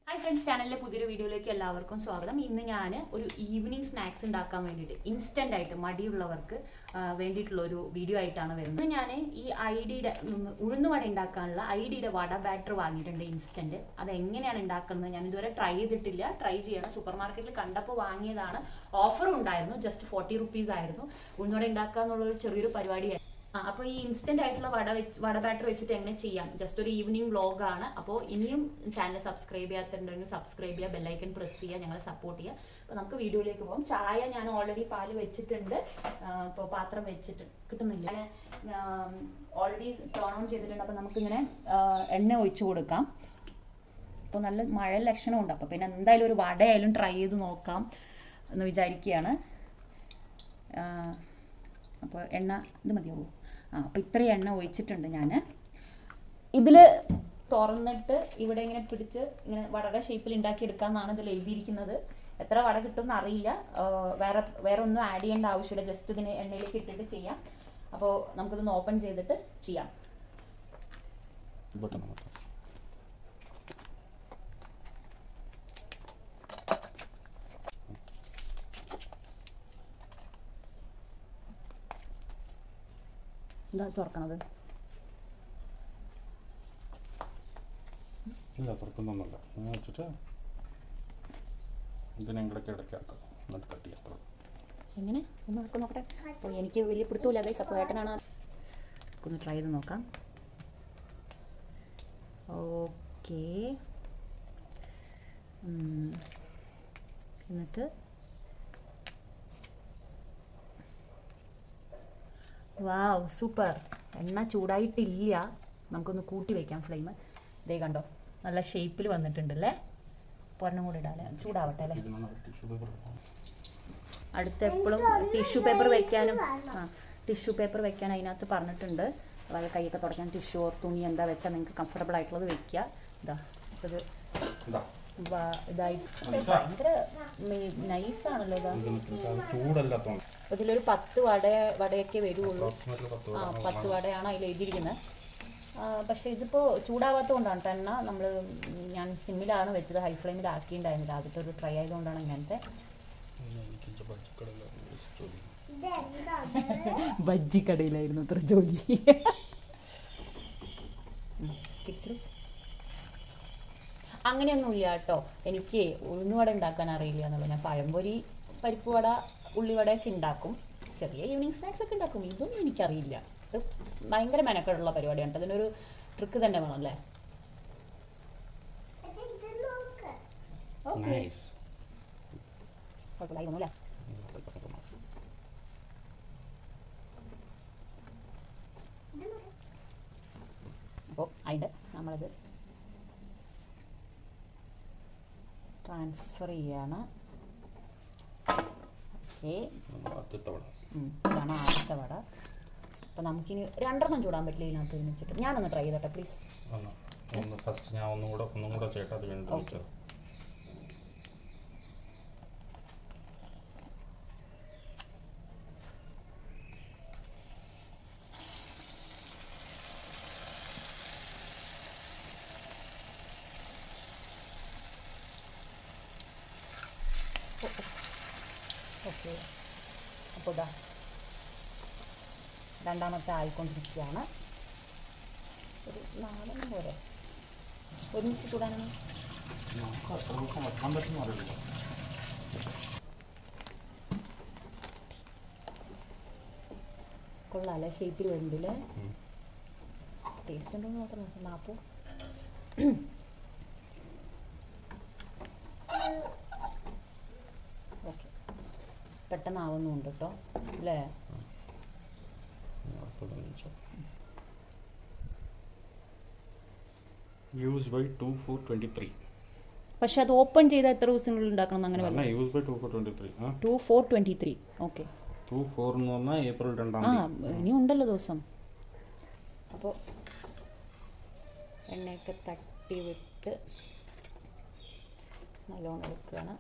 Hi friends ചാനലിലെ പുതിയൊരു വീഡിയോയിലേക്ക് എല്ലാവർക്കും സ്വാഗതം ഇന്ന് ഞാൻ ഒരു ഈവനിങ് സ്നാക്സ് ഉണ്ടാക്കാൻ വേണ്ടിയിട്ട് ഇൻസ്റ്റൻ്റ് ആയിട്ട് മടിയുള്ളവർക്ക് ആ, വേണ്ടിയിട്ടുള്ള ഒരു വീഡിയോ ആയിട്ടാണ് വരുന്നത് ഞാൻ ഈ ഐഡിയുടെ ഉഴുന്നുവട ഉണ്ടാക്കാനുള്ള ഐഡിയുടെ വട ബാറ്റർ വാങ്ങിയിട്ടുണ്ട് ഇൻസ്റ്റൻറ്റ് അത് എങ്ങനെയാണ് ഉണ്ടാക്കുന്നത് ഞാൻ ഇതുവരെ ട്രൈ ചെയ്തിട്ടില്ല ട്രൈ ചെയ്യണം സൂപ്പർ മാർക്കറ്റിൽ കണ്ടപ്പോൾ വാങ്ങിയതാണ് ഓഫറും ഉണ്ടായിരുന്നു ജസ്റ്റ് ഫോർട്ടി റുപ്പീസ് ആയിരുന്നു ഉഴുന്നുവട ഉണ്ടാക്കുക എന്നുള്ളൊരു ചെറിയൊരു പരിപാടിയായിരുന്നു ആ അപ്പോൾ ഈ ഇൻസ്റ്റന്റ് ആയിട്ടുള്ള വട വെച്ച് വട ബാറ്റർ വെച്ചിട്ട് എങ്ങനെ ചെയ്യാം ജസ്റ്റ് ഒരു ഈവനിങ് വ്ളോഗ് ആണ് അപ്പോൾ ഇനിയും ചാനൽ സബ്സ്ക്രൈബ് ചെയ്യാത്തുണ്ടെങ്കിൽ സബ്സ്ക്രൈബ് ചെയ്യുക ബെല്ലൈക്കൺ പ്രസ് ചെയ്യുക ഞങ്ങളെ സപ്പോർട്ട് ചെയ്യുക അപ്പോൾ നമുക്ക് വീഡിയോയിലേക്ക് പോകാം ചായ ഞാൻ ഓൾറെഡി പാല് വെച്ചിട്ടുണ്ട് ഇപ്പോൾ പാത്രം വെച്ചിട്ട് കിട്ടുന്നില്ല ഓൾറെഡി ടേൺ ഓൺ ചെയ്തിട്ടുണ്ട് അപ്പോൾ നമുക്കിങ്ങനെ ആ, എണ്ണ ഒഴിച്ചു കൊടുക്കാം അപ്പോൾ നല്ല മഴ ലക്ഷണമുണ്ട് അപ്പോൾ പിന്നെ എന്തായാലും ഒരു വടയായാലും ട്രൈ ചെയ്ത് നോക്കാം എന്ന് വിചാരിക്കുകയാണ് അപ്പോൾ എണ്ണ ഇത് മതിയാവൂ ആ അപ്പോൾ ഇത്രയും എണ്ണ ഒഴിച്ചിട്ടുണ്ട് ഞാൻ ഇതിൽ തുറന്നിട്ട് ഇവിടെ ഇങ്ങനെ പിടിച്ച് ഇങ്ങനെ വടയുടെ ഷേപ്പിൽ ഉണ്ടാക്കിയെടുക്കാമെന്നാണ് ഇതിൽ എഴുതിയിരിക്കുന്നത് എത്ര വട കിട്ടുമെന്ന് അറിയില്ല ആ, വേറെ വേറെ ഒന്നും ആഡ് ചെയ്യേണ്ട ആവശ്യമില്ല ജസ്റ്റ് ഇതിന് എണ്ണയിലേക്ക് ഇട്ടിട്ട് ചെയ്യാം അപ്പോൾ നമുക്കിതൊന്ന് ഓപ്പൺ ചെയ്തിട്ട് ചെയ്യാം ബട്ടൺ അമർത്താം എന്താ തുറക്കണത് ഇല്ല തുറക്കുന്നൊന്നുമില്ല അങ്ങനെ വെച്ചിട്ട് ഇതിനെ ഇങ്ങോട്ടൊക്കെ ഇടയ്ക്കാക്കുക എന്നിട്ട് കട്ട് ചെയ്യാത്ത എങ്ങനെ ഒന്ന് നോക്കാം നോക്കട്ടെ അപ്പോൾ എനിക്ക് വലിയ പിടുത്തമില്ല ഗൈസ് അപ്പോൾ ഏട്ടനാണ് ഒന്ന് ട്രൈ ചെയ്ത് നോക്കാം ഓക്കെ എന്നിട്ട് വാവ് സൂപ്പർ എണ്ണ ചൂടായിട്ടില്ല നമുക്കൊന്ന് കൂട്ടി വെക്കാം ഫ്ലെയിം ഇതേ കണ്ടോ നല്ല ഷേപ്പിൽ വന്നിട്ടുണ്ടല്ലേ പൊരണം കൂടി ഇടാല്ലേ ചൂടാവട്ടെ അല്ലേ ഇതിനാണ് ടിഷ്യൂ പേപ്പർ അടുത്ത് എപ്പോഴും ടിഷ്യൂ പേപ്പർ വെക്കാനും ആ ടിഷ്യൂ പേപ്പർ വെക്കാൻ അതിനകത്ത് പറഞ്ഞിട്ടുണ്ട് അതായത് കൈയൊക്കെ തുടയ്ക്കാൻ ടിഷ്യൂ ഓർ തുണി എന്താ വെച്ചാൽ നിങ്ങൾക്ക് കംഫർട്ടബിൾ ആയിട്ടുള്ളത് വെക്കുക ഇതാ ഇത് ഇതാ വ- ഇതായി ഭയങ്കര നൈസാണല്ലോ ഇതാ ഇതിന് അത് ചൂടല്ലാത്തതുകൊണ്ട് അപ്പോൾ ഇതിലൊരു പത്ത് വട വടയൊക്കെ വരുള്ളൂ അപ്രോക്സിമേറ്റ്ലി പത്ത് ആ വട പത്ത് വടയാണ് അതിൽ എഴുതിയിരിക്കുന്നത് പക്ഷേ ഇതിപ്പോൾ ചൂടാവാത്തതുകൊണ്ടാണ് കേട്ടോ എണ്ണ നമ്മൾ ഞാൻ സിമ്മിലാണ് വെച്ചത് ഹൈ ഫ്ലെയിമിൽ ആക്കിയിട്ടുണ്ടായിരുന്നില്ല ആദ്യത്തെ ഒരു ട്രൈ ആയതുകൊണ്ടാണ് ഇങ്ങനത്തെ എനിക്ക് പച്ചക്കടല ജോലി ബജ്ജിക്കടയിലായിരുന്നു അത്ര ജോലി തിരിച്ചു അങ്ങനെയൊന്നുമില്ല കേട്ടോ എനിക്ക് ഉഴുന്നുവട ഉണ്ടാക്കാൻ അറിയില്ല എന്നുള്ളത് ഞാൻ പഴംപൊരി പരിപ്പ് വട ഉള്ളിവടയൊക്കെ ഉണ്ടാക്കും ചെറിയ ഈവനിങ് സ്നാക്സ് ഒക്കെ ഉണ്ടാക്കും ഇതൊന്നും എനിക്കറിയില്ല ഇത് ഭയങ്കര മെനക്കെടുള്ള പരിപാടിയാണ് കേട്ടോ അതിനൊരു ട്രിക്ക് തന്നെ വേണം അല്ലേ ഓക്കെ നൈസ് കുഴപ്പമില്ല ഒന്നുമില്ല അപ്പോൾ അതിൻ്റെ നമ്മളത് ട്രാൻസ്ഫർ ചെയ്യാണ് ഓക്കെ ആദ്യത്തെ വട ഇതാണ് ആദ്യത്തെ വട അപ്പോൾ നമുക്കിനി രണ്ടെണ്ണം ചൂടാൻ പറ്റില്ല ഇതിനകത്ത് ഒരുമിച്ചിട്ട് ഞാനൊന്ന് ട്രൈ ചെയ്തോട്ടെ പ്ലീസ് ഒന്ന് ഒന്ന് ഫസ്റ്റ് ഞാൻ ഒന്നും കൂടെ ഒന്നും കൂടെ ചേട്ടാ അത് വേണ്ടി Okay. വെച്ചത് ഓക്കെ അപ്പോൾ ഇതാ രണ്ടാമത്തെ ആയിക്കൊണ്ടിരിക്കുകയാണ് ഒരു നാലെണ്ണം പോരെ ഒരുമിച്ച് ചൂടാനാണ് നമുക്ക് അത്ര ദിവസം വെക്കാൻ പറ്റുന്ന അറിയില്ല കൊള്ളാല്ലേ ഷേപ്പിൽ വരുന്നുണ്ടല്ലേ ഉം. ടേസ്റ്റ് ഉണ്ടോന്ന് മാത്രം നോക്കാം നാപ്പോ ഓക്കെ പെട്ടെന്ന് ആവുന്നുണ്ട് കേട്ടോ അല്ലേ use by two four twenty three പക്ഷെ അത് ഓപ്പൺ ചെയ്താൽ എത്ര ദിവസത്തിനുള്ളിൽ ഉണ്ടാക്കണം എന്ന് അങ്ങനെ അല്ല use by two four twenty three ആ two four twenty three okay two four എന്ന് പറഞ്ഞാൽ ഏപ്രിൽ രണ്ടാം ആ തീയതി ഇനി ഉണ്ടല്ലോ ദിവസം അപ്പോൾ എണ്ണയൊക്കെ തട്ടി വിട്ട് നല്ലോണം എടുക്കുകയാണ്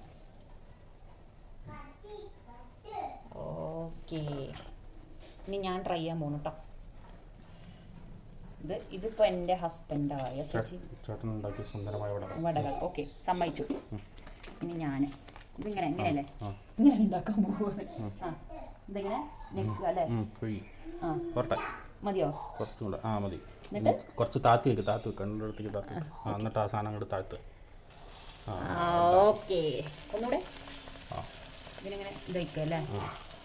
ഓക്കെ ഇനി ഞാൻ ട്രൈ ചെയ്യാൻ പോണു കേട്ടോ ഇത് ഇതിപ്പോ എൻ്റെ ഹസ്ബൻഡായ സച്ചി ചേട്ടൻ ഉണ്ടാക്കിയ സുന്ദരമായ വടകൾ വടകൾ ഓക്കെ സമ്മതിച്ചു ഇനി ഞാൻ ഇതിങ്ങനെ എങ്ങനെയല്ലേ ആ ഞാൻ ഉണ്ടാക്കാൻ പോവാണ് ആ ഇതിങ്ങനെ നെക്കുക അല്ലേ ഉം, കുഴി ആ പോരട്ടെ മതിയോ കുറച്ചും കൂടെ ആ മതി എന്നിട്ട്? ഉം, കുറച്ച് താത്തി വെക്ക് താത്തി വെക്ക് കണ്ടിടത്തേക്ക് താത്തി വെക്ക്. ആ എന്നിട്ട് ആ സാധനം അങ്ങോട്ട് താഴ്ത്ത് ഓക്കെ ഒന്നുകൂടെ ആ ഇതിനിങ്ങനെ ഇതയ്ക്കുക അല്ലേ ആ.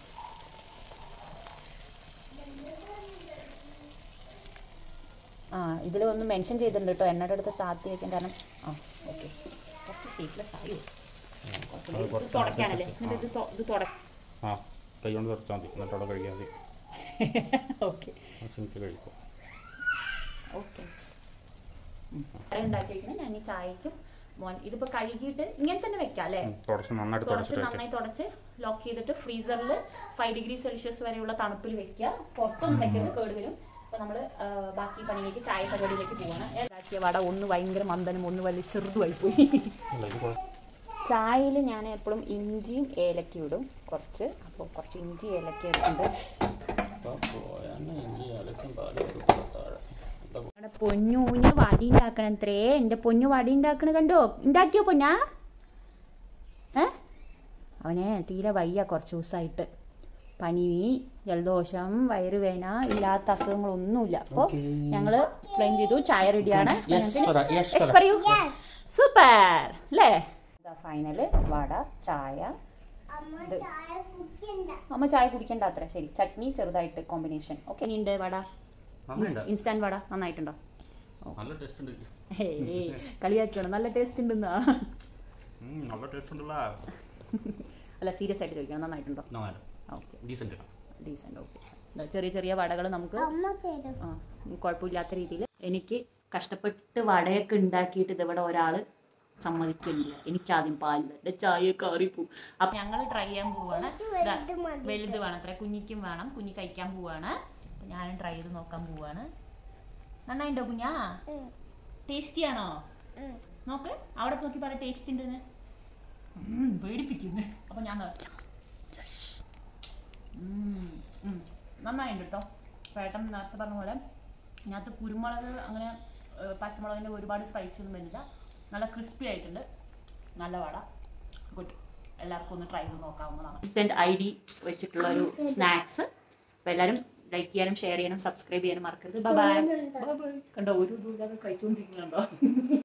ആ ഇതിൽ ഒന്ന് മെൻഷൻ ചെയ്തിട്ടുണ്ട് കേട്ടോ എന്നോട് അടുത്ത് താത്തി വെക്കാൻ കാരണം ആ ഓക്കെ കുറച്ച് ഷേപ്പ്ലെസ് ആയോ കുറച്ചുകൂടി അത് ഇത് കുറച്ച് തുടയ്ക്കാനല്ലേ ആദ്യം എന്നിട്ട് ഇത് തൊ- ഇത് തുട ആ കൈ കൊണ്ട് തുറച്ചാൽ മതി എന്നിട്ട് അവിടെ കഴിക്കാൻ മതി ഓക്കെ ആ സിമിക്ക് കഴിക്കും ഓക്കെ ഉണ്ടാക്കിയിരിക്കുന്നത് ഞാൻ ഈ ചായക്കും മോൻ ഇതിപ്പോൾ കഴുകിയിട്ട് ഇങ്ങനെ തന്നെ വെക്കാം അല്ലേ ഉം, തുടച്ച് നന്നായിട്ട് തുടച്ച് തുടച്ചിട്ട് നന്നായി തുടച്ച് ലോക്ക് ചെയ്തിട്ട് ഫ്രീസറിൽ ഫൈവ് ഡിഗ്രി സെൽഷ്യസ് വരെയുള്ള തണുപ്പിൽ വെക്കുക പുറത്തൊന്നും വെക്കരുത് കേട് വരും അപ്പോൾ നമ്മൾ ബാക്കി പണിയിലേക്ക് ചായ പരിപാടിയിലേക്ക് പോവാണ് ഉണ്ടാക്കിയ വട ഒന്ന് ഭയങ്കര മന്ദനും ഒന്ന് വലിയ ചെറുതുമായി പോയി അല്ല ഇത് കുഴ- ചായയിൽ ഞാൻ എപ്പോഴും ഇഞ്ചിയും ഏലക്കയും ഇടും കുറച്ച് അപ്പോൾ കുറച്ച് ഇഞ്ചി ഏലക്ക ഇടുന്നുണ്ട് ഇപ്പൊ പോയാന്നെ ഇഞ്ചി ഏലക്കും പാലും ഒക്കെ കൂടെ താഴെ. എന്താ അവിടെ പൊന്നൂന് വടി ഉണ്ടാക്കണത്രേ എൻ്റെ പൊന്നു വടി ഉണ്ടാക്കണ കണ്ടോ ഉണ്ടാക്കിയോ പൊന്നാ ഏ അവനെ തീരെ വയ്യ കുറച്ച് ദിവസമായിട്ട് പനി ജലദോഷം വയറുവേന ഇല്ലാത്ത അസുഖങ്ങളൊന്നുമില്ല അപ്പോൾ ഞങ്ങൾ ഫ്ലെയിം ചെയ്തു ചായ റെഡിയാണ് Yes, പറ, yes, പറ. പറയൂ സൂപ്പർ അല്ലേ ഫൈനല് വട ചായ ഇത് അമ്മ ചായ കുടിക്കണ്ട അത്ര ശരി ചട്നി ചെറുതായിട്ട് കോമ്പിനേഷൻ ഓക്കെ ഉണ്ട് വട നന്നായിണ്ട്. ഇൻസ്റ്റാന്റ് വട നന്നായിട്ടുണ്ടോ നല്ല ടേസ്റ്റ് ഉണ്ട് ഹേയ് കളിയാക്കിയാണ് നല്ല ടേസ്റ്റ് ഉണ്ടെന്നാ ഉം, നല്ല ടേസ്റ്റ് ഉണ്ടല്ലോ അല്ല സീരിയസ് ആയിട്ട് ചോദിക്കണം നന്നായിട്ടുണ്ടോ നന്നായിട്ട് ഓക്കെ ഡീസൻറ്റ് ഡീസൻ്റ് ഓക്കെ ചെറിയ ചെറിയ വടകൾ നമുക്ക് ആ കുഴപ്പമില്ലാത്ത രീതിയിൽ എനിക്ക് കഷ്ടപ്പെട്ട് വടയൊക്കെ ഉണ്ടാക്കിയിട്ട് ഇതിവിടെ ഒരാൾ സമ്മതിക്കുന്നില്ല എനിക്കാദ്യം പാലില്ല എൻ്റെ ചായ കയറിപ്പോവും അപ്പം ഞങ്ങൾ ട്രൈ ചെയ്യാൻ പോവാണ് ദാ, വലുത് വേണം അത്ര കുഞ്ഞിക്കും വേണം കുഞ്ഞി കഴിക്കാൻ പോവാണ് അപ്പം ഞാനും ട്രൈ ചെയ്ത് നോക്കാൻ പോവാണ് നന്നായിട്ടോ കുഞ്ഞാ ടേസ്റ്റി ആണോ നോക്ക് അവിടെ നോക്കി പറ ടേസ്റ്റ് ഉണ്ടെന്ന് ഉം, പേടിപ്പിക്കുന്നു അപ്പം ഞാൻ ദാ- ഉം, ഉം. നന്നായിട്ടുണ്ട് കേട്ടോ പേട്ടൻ നേരത്തെ പറഞ്ഞ പോലെ ഇതിനകത്ത് കുരുമുളക് അങ്ങനെ ഏഹ്, പച്ചമുളകിൻ്റെ ഒരുപാട് സ്പൈസി ഒന്നും വരുന്നില്ല നല്ല ക്രിസ്പി ആയിട്ടുണ്ട് നല്ല വട ഗുഡ് എല്ലാവർക്കും ഒന്ന് ട്രൈ ചെയ്ത് നോക്കാവുന്നതാണ് ഇൻസ്റ്റൻറ്റ് ഐ ഡി വെച്ചിട്ടുള്ള ഒരു സ്നാക്സ് അപ്പോൾ എല്ലാവരും ലൈക്ക് ചെയ്യാനും ഷെയർ ചെയ്യാനും സബ്സ്ക്രൈബ് ചെയ്യാനും മറക്കരുത് ബൈ ബൈ ബൈ കണ്ടോ ഒരു ഇതും ഇല്ലാതെ കഴിച്ചുകൊണ്ടിരിക്കുന്നുണ്ടോ